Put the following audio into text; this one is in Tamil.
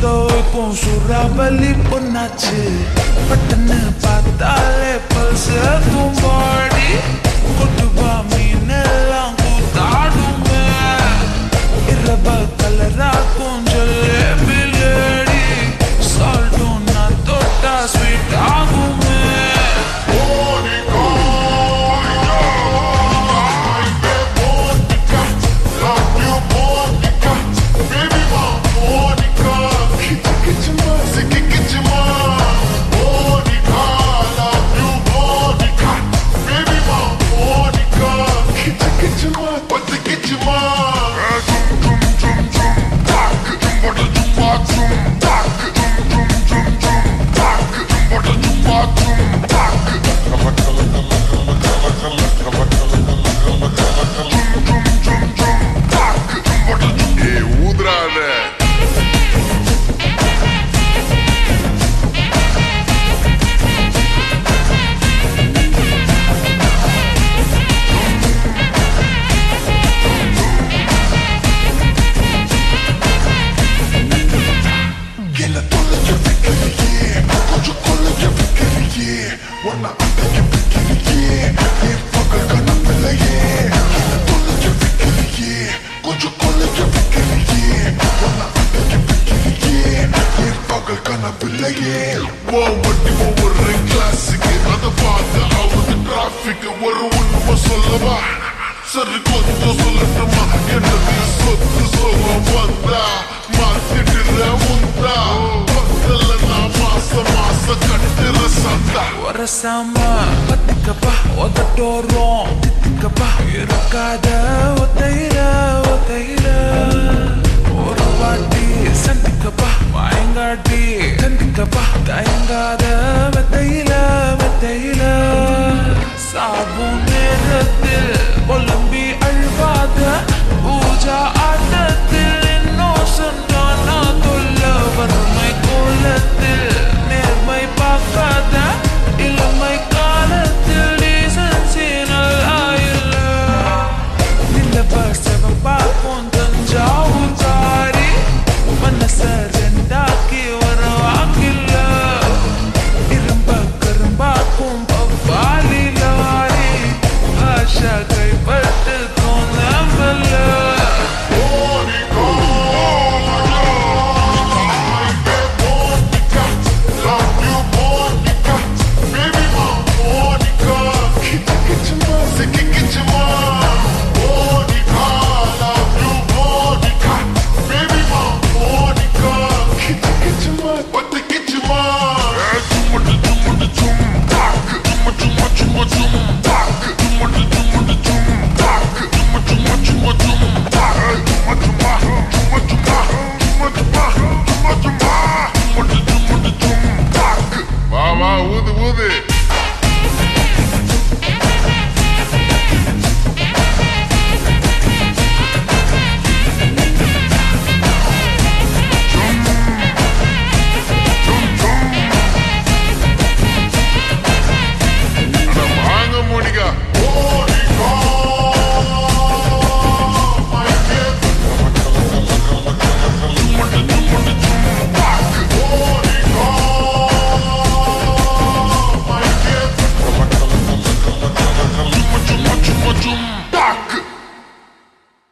சுத்த வைப்போம் சுறாவலி பொண்ணாச்சு பட்டுன்னு பார்த்தாலே பல்ஸ் தூம்பாடி கொட்டுவா மீன் எல்லாம் கூத்தாடுமே இரவ கலராக்கும் ஜல்லேபி லேடி சால்ட்டும் நான் தொட்டா ஸ்வீட் ஆகுமே ஊதுறாத என்ன தொலைஞ்ச வைக்கிறியே கொஞ்சம் கொலைஞ்ச வைக்கிறியே உன்னை அடைக்க வைக்கிறியே என் பகல் கனவில்லையே என்ன தொலைஞ்ச வைக்கிறியே கொஞ்சம் கொலைஞ்ச வைக்கிறியே உன்னை அடைக்க வைக்கிறியே என் பகல் கனவில்லையே ஓ வட்டி ஒவ்வொரு கிளாஸுக்கு அதை பார்த்து அவங்க டிராபிக் ஒரு உண்மை சொல்லவா சரி கொஞ்சம் சொல்லட்டுமா என்னது சொத்து சோகம் வந்தா மாத்திட்டுற உந்தா பக்கத்துல நான் மாச மாசம் கட்டுற சந்தா வரசாம பத்திக்கப்பா உதட்டோரம் தித்திக்கப்பா இருக்காத ஒத்தையில ஒத்தையில